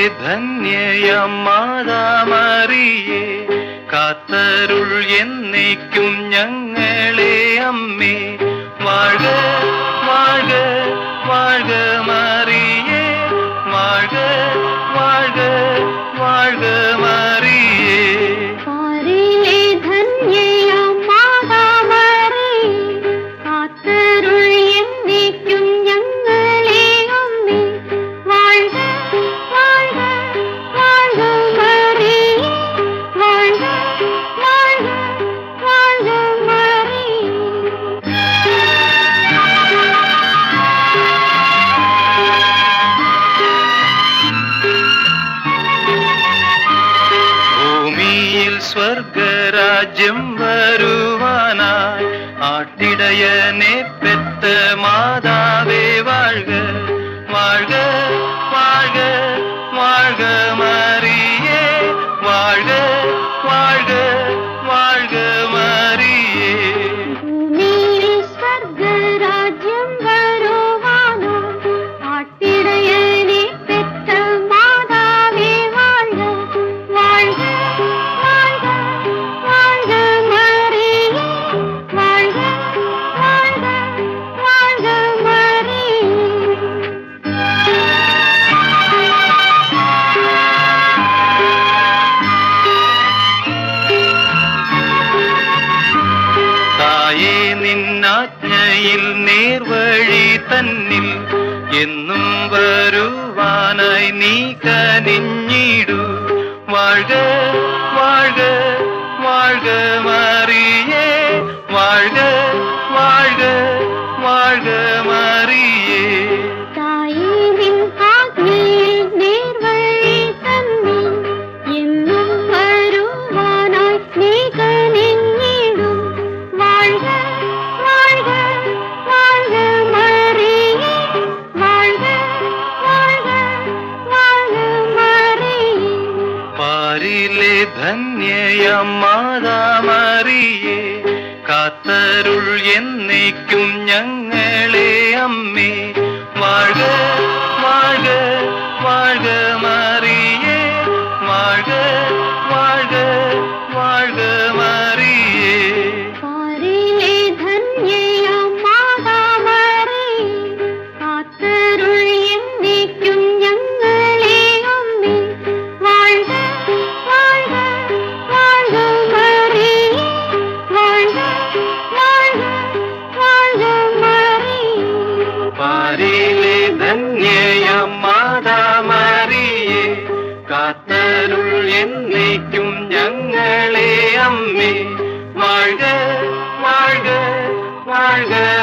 ധന്യയം മാതാമറിയേ കാത്തരുൾ എന്നേക്കും ഞങ്ങളെ അമ്മേ വാഴ വാഴ വാഴ മറിയേ വാഴ വാഴ വാഴ മറിയേ പാരിലെ ധന്യയാം മാതാമറി, കാത്തരുൾ എന്നേക്കും ഞങ്ങളെ അമ്മേ. വാഴ്ക, വാഴ്ക, വാഴ്ക മറിയേ. വാഴ്ക, വാഴ്ക, വാഴ്ക മറിയേ. ഭൂമിയിൽ സ്വർഗരാജ്യം വരുവാനായി ആട്ടിടയനെ പെറ്റ മാതാവേ വാഴ്ക വാഴ്ക വാഴ്ക വാഴ്ക മറിയേ വാഴ്ക വാഴ്ക വാഴ്ക മറിയേ ഭൂമിയിൽ സ്വർഗരാജ്യം വരുവാനോ ആട്ടിടയനെ പെറ്റ മാതാവേ വാഴ്ക വാഴ്ക വാഴ്ക വാഴ്ക മറിയേ വാഴ്ക വാഴ്ക വാഴ്ക മറിയേ തായേ നിന്നാജ്ഞയിൽ നേർവഴി തന്നിൽ എന്നും വരുവാനായി നീ കനിഞ്ഞിടൂ വാഴ്ക വാഴ്ക വാഴ്ക മറിയേ വാഴ്ക വാഴ്ക വാഴ്ക മറിയേ തായേ നിൻ ആജ്ഞയിൽ നേർവഴി തന്നിൽ എന്നും വരുവാനായി നീ കനിഞ്ഞിടും. വാഴ്ക, വാഴ്ക, വാഴ്ക മറിയേ. വാഴ്ക, വാഴ്ക, വാഴ്ക മറിയേ. പാരിലെ ധന്യയം മാതാമറിയേ കാത്തരുൾ എന്നേക്കും ഞങ്ങളെ അമ്മേ വാഴ വാഴ വാഴ മറിയേ വാഴ വാഴ വാഴ മറിയേ പാരിലെ ധന്യയാം മാതാമറി, കാത്തരുൾ എന്നേക്കും ഞങ്ങളെ അമ്മേ. വാഴ്ക, വാഴ്ക, വാഴ്ക മറിയേ. വാഴ്ക, വാഴ്ക, വാഴ്ക മറിയേ. പാരിലെ ധന്യയം മാതാമറിയേ കാത്തരുൾ എന്നേക്കും ഞങ്ങളെ അമ്മേ വാഴ്ക വാഴ്ക വാഴ്ക